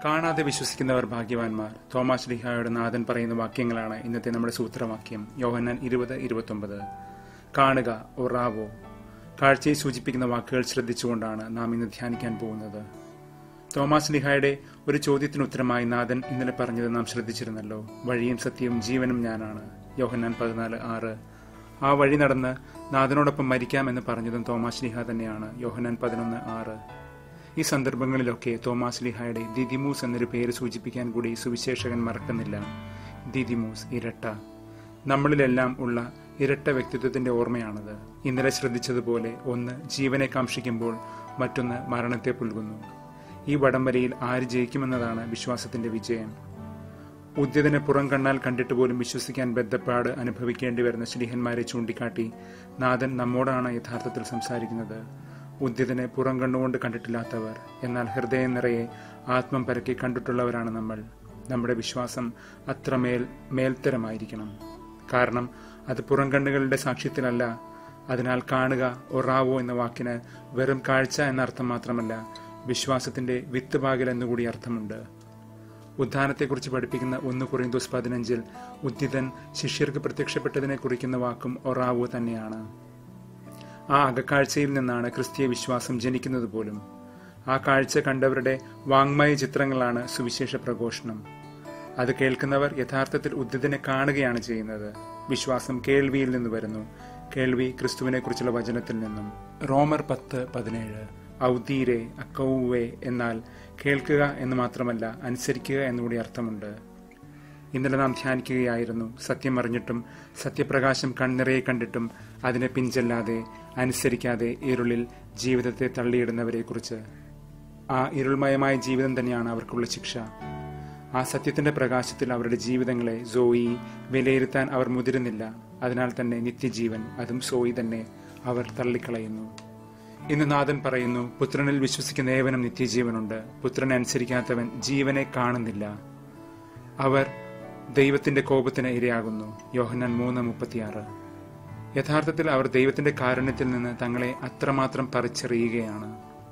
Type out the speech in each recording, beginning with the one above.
കാണാതെ വിശ്വസിക്കുന്നവർ ഭാഗ്യവാന്മാർ തോമാസ് ലിഹായുടെ നാഥൻ പറയുന്ന വാക്യങ്ങളാണ് ഇന്നത്തെ നമ്മുടെ സൂത്രവാക്യം യോഹന്നാൻ ഇരുപത് ഇരുപത്തൊമ്പത് കാണുക ഒറാവോ കാഴ്ചയെ സൂചിപ്പിക്കുന്ന വാക്കുകൾ ശ്രദ്ധിച്ചുകൊണ്ടാണ് നാം ഇന്ന് ധ്യാനിക്കാൻ പോകുന്നത് തോമാസ് ലിഹായുടെ ഒരു ചോദ്യത്തിന് ഉത്തരമായി നാഥൻ ഇന്നലെ പറഞ്ഞത് നാം ശ്രദ്ധിച്ചിരുന്നല്ലോ വഴിയും സത്യവും ജീവനും ഞാനാണ് യോഹന്നാൻ പതിനാല് ആറ് ആ വഴി നടന്ന് നാഥനോടൊപ്പം മരിക്കാമെന്ന് പറഞ്ഞതും തോമാസ് ലിഹ തന്നെയാണ് യോഹന്നാൻ പതിനൊന്ന് ആറ് ഈ സന്ദർഭങ്ങളിലൊക്കെ തോമാസ് ലിഹായുടെ ദിദിമൂസ് എന്നൊരു പേര് സൂചിപ്പിക്കാൻ കൂടി സുവിശേഷകൻ മറക്കുന്നില്ല ദിദിമൂസ് ഇരട്ട നമ്മളിലെല്ലാം ഉള്ള ഇരട്ട വ്യക്തിത്വത്തിന്റെ ഓർമ്മയാണത് ഇന്നലെ ശ്രദ്ധിച്ചതുപോലെ ഒന്ന് ജീവനെ കാക്ഷിക്കുമ്പോൾ മറ്റൊന്ന് മരണത്തെ പുൽകുന്നു ഈ വടംവലിയിൽ ആര് ജയിക്കുമെന്നതാണ് വിശ്വാസത്തിന്റെ വിജയം ഉദ്യതനെ പുറം കണ്ണാൽ കണ്ടിട്ട് പോലും വിശ്വസിക്കാൻ ബദ്ധപ്പാട് അനുഭവിക്കേണ്ടി വരുന്ന ശ്ലീഹന്മാരെ ചൂണ്ടിക്കാട്ടി നാഥൻ നമ്മോടാണ് യഥാർത്ഥത്തിൽ സംസാരിക്കുന്നത് ഉദ്യതനെ പുറം കണ്ണുകൊണ്ട് കണ്ടിട്ടില്ലാത്തവർ എന്നാൽ ഹൃദയം നിറയെ ആത്മം പരക്കി കണ്ടിട്ടുള്ളവരാണ് നമ്മൾ നമ്മുടെ വിശ്വാസം അത്രമേൽ മേൽത്തരമായിരിക്കണം കാരണം അത് പുറം കണ്ണുകളുടെ സാക്ഷ്യത്തിലല്ല അതിനാൽ കാണുക ഒറാവോ എന്ന വാക്കിന് വെറും കാഴ്ച എന്ന അർത്ഥം മാത്രമല്ല വിശ്വാസത്തിന്റെ വിത്ത് പാകൽ എന്നുകൂടി അർത്ഥമുണ്ട് ഉദ്ധാനത്തെക്കുറിച്ച് പഠിപ്പിക്കുന്ന ഒന്ന് കുറിന്തോസ് പതിനഞ്ചിൽ ഉദ്ധിതൻ ശിഷ്യർക്ക് പ്രത്യക്ഷപ്പെട്ടതിനെ കുറിക്കുന്ന വാക്കും ഒറാവോ തന്നെയാണ് ആ അകക്കാഴ്ചയിൽ നിന്നാണ് ക്രിസ്തീയ വിശ്വാസം ജനിക്കുന്നത് പോലും ആ കാഴ്ച കണ്ടവരുടെ വാങ്മയ ചിത്രങ്ങളാണ് സുവിശേഷ പ്രഘോഷണം അത് കേൾക്കുന്നവർ യഥാർത്ഥത്തിൽ ഉദ്ധിതനെ കാണുകയാണ് ചെയ്യുന്നത് വിശ്വാസം കേൾവിയിൽ നിന്ന് വരുന്നു കേൾവി ക്രിസ്തുവിനെ കുറിച്ചുള്ള വചനത്തിൽ നിന്നും റോമർ പത്ത് പതിനേഴ് ഔദീരെ അക്കൗവേ എന്നാൽ കേൾക്കുക എന്ന് മാത്രമല്ല അനുസരിക്കുക എന്നുകൂടി അർത്ഥമുണ്ട് ഇന്നലെ നാം ധ്യാനിക്കുകയായിരുന്നു സത്യം അറിഞ്ഞിട്ടും സത്യപ്രകാശം കണ്ണിറയെ കണ്ടിട്ടും അതിനെ പിഞ്ചല്ലാതെ അനുസരിക്കാതെ ഇരുളിൽ ജീവിതത്തെ തള്ളിയിടുന്നവരെക്കുറിച്ച് ആ ഇരുൾമയമായ ജീവിതം തന്നെയാണ് അവർക്കുള്ള ശിക്ഷ ആ സത്യത്തിന്റെ പ്രകാശത്തിൽ അവരുടെ ജീവിതങ്ങളെ സോയി വിലയിരുത്താൻ അവർ മുതിരുന്നില്ല അതിനാൽ തന്നെ നിത്യജീവൻ അതും സോയി തന്നെ അവർ തള്ളിക്കളയുന്നു ഇന്ന് നാഥൻ പറയുന്നു പുത്രനിൽ വിശ്വസിക്കുന്ന ഏവനും നിത്യജീവനുണ്ട് പുത്രനെ അനുസരിക്കാത്തവൻ ജീവനെ കാണുന്നില്ല അവർ ദൈവത്തിന്റെ കോപത്തിന് ഇരയാകുന്നു യോഹന്നാൻ മൂന്ന് മുപ്പത്തിയാറ് യഥാർത്ഥത്തിൽ അവർ ദൈവത്തിന്റെ കാരുണ്യത്തിൽ നിന്ന് തങ്ങളെ അത്രമാത്രം പറിച്ചെറിയുകയാണ്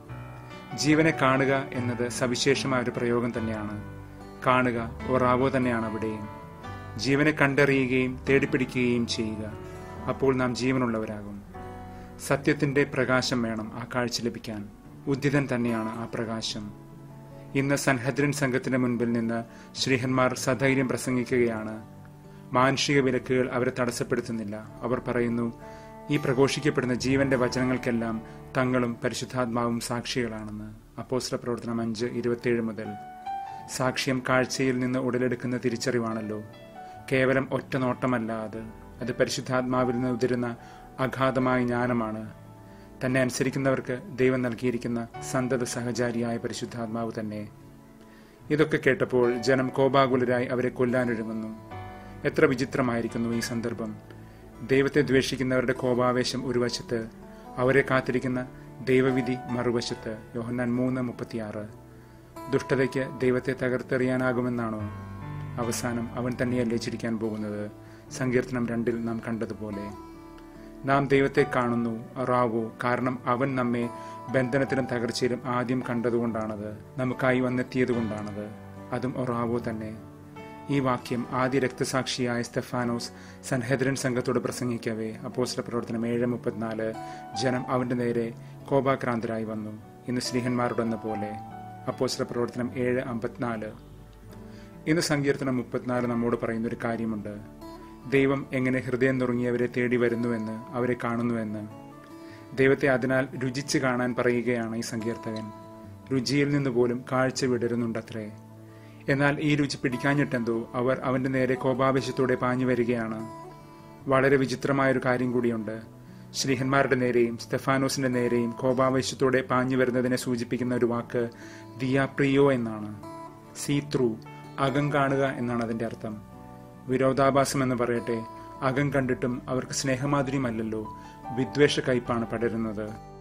ജീവനെ കാണുക എന്നത് സവിശേഷമായ ഒരു പ്രയോഗം തന്നെയാണ് കാണുക ഒറാവോ തന്നെയാണ് അവിടെയും ജീവനെ കണ്ടറിയുകയും തേടിപ്പിടിക്കുകയും ചെയ്യുക അപ്പോൾ നാം ജീവനുള്ളവരാകും സത്യത്തിന്റെ പ്രകാശം വേണം ആ കാഴ്ച ലഭിക്കാൻ ഉദ്ധിതൻ തന്നെയാണ് ആ പ്രകാശം ഇന്ന് സൻഹദ്രൻ സംഘത്തിന്റെ മുൻപിൽ നിന്ന് ശ്രീഹന്മാർ സധൈര്യം പ്രസംഗിക്കുകയാണ് മാനുഷിക വിലക്കുകൾ അവരെ തടസ്സപ്പെടുത്തുന്നില്ല അവർ പറയുന്നു ഈ പ്രഘോഷിക്കപ്പെടുന്ന ജീവന്റെ വചനങ്ങൾക്കെല്ലാം തങ്ങളും പരിശുദ്ധാത്മാവും സാക്ഷികളാണെന്ന് അപ്പോസ്ല പ്രവർത്തനം അഞ്ച് ഇരുപത്തിയേഴ് മുതൽ സാക്ഷ്യം കാഴ്ചയിൽ നിന്ന് ഉടലെടുക്കുന്ന തിരിച്ചറിവാണല്ലോ കേവലം ഒറ്റ നോട്ടമല്ല അത് അത് പരിശുദ്ധാത്മാവിൽ നിന്ന് ഉതിരുന്ന അഗാധമായ ജ്ഞാനമാണ് തന്നെ അനുസരിക്കുന്നവർക്ക് ദൈവം നൽകിയിരിക്കുന്ന സന്തത സഹചാരിയായ പരിശുദ്ധാത്മാവ് തന്നെ ഇതൊക്കെ കേട്ടപ്പോൾ ജനം കോപാകുലരായി അവരെ കൊല്ലാനൊരുങ്ങുന്നു എത്ര വിചിത്രമായിരിക്കുന്നു ഈ സന്ദർഭം ദൈവത്തെ ദ്വേഷിക്കുന്നവരുടെ കോപാവേശം ഒരു വശത്ത് അവരെ കാത്തിരിക്കുന്ന ദൈവവിധി മറുവശത്ത് യോഹന്നാൻ മൂന്ന് മുപ്പത്തിയാറ് ദുഷ്ടതയ്ക്ക് ദൈവത്തെ തകർത്തെറിയാനാകുമെന്നാണോ അവസാനം അവൻ തന്നെയല്ലേ ചിരിക്കാൻ പോകുന്നത് സങ്കീർത്തനം രണ്ടിൽ നാം കണ്ടതുപോലെ നാം ദൈവത്തെ കാണുന്നു റാവോ കാരണം അവൻ നമ്മെ ബന്ധനത്തിലും തകർച്ചയിലും ആദ്യം കണ്ടതുകൊണ്ടാണത് നമുക്കായി വന്നെത്തിയതുകൊണ്ടാണത് അതും ഒറാവോ തന്നെ ഈ വാക്യം ആദ്യ രക്തസാക്ഷിയായ സ്തെഫാനോസ് സൻഹെദ്രൻ സംഘത്തോട് പ്രസംഗിക്കവേ അപ്പോസ്റ്റല പ്രവർത്തനം ഏഴ് മുപ്പത്തിനാല് ജനം അവന്റെ നേരെ കോപാക്രാന്തരായി വന്നു ഇന്ന് സ്നേഹന്മാരുടെന്ന പോലെ അപ്പോസ്റ്റല പ്രവർത്തനം ഏഴ് അമ്പത്തിനാല് ഇന്ന് സങ്കീർത്തനം മുപ്പത്തിനാല് നമ്മോട് പറയുന്ന ഒരു കാര്യമുണ്ട് ദൈവം എങ്ങനെ ഹൃദയം നുറുങ്ങിയവരെ തേടി വരുന്നുവെന്ന് അവരെ കാണുന്നുവെന്ന് ദൈവത്തെ അതിനാൽ രുചിച്ച് കാണാൻ പറയുകയാണ് ഈ സങ്കീർത്തകൻ രുചിയിൽ നിന്ന് പോലും കാഴ്ച വിടരുന്നുണ്ടത്രേ എന്നാൽ ഈ രുചി പിടിക്കാഞ്ഞിട്ടെന്തോ അവർ അവന്റെ നേരെ കോപാവേശത്തോടെ പാഞ്ഞു വരികയാണ് വളരെ വിചിത്രമായൊരു കാര്യം കൂടിയുണ്ട് ശ്രീഹന്മാരുടെ നേരെയും സ്തെഫാനോസിന്റെ നേരെയും കോപാവേശത്തോടെ പാഞ്ഞു വരുന്നതിനെ സൂചിപ്പിക്കുന്ന ഒരു വാക്ക് ദിയാപ്രിയോ എന്നാണ് സീ ത്രൂ അകം കാണുക എന്നാണ് അതിന്റെ അർത്ഥം വിരോധാഭാസം എന്ന് പറയട്ടെ അകം കണ്ടിട്ടും അവർക്ക് സ്നേഹമാധുര്യമല്ലല്ലോ വിദ്വേഷ കയ്പാണ് പടരുന്നത്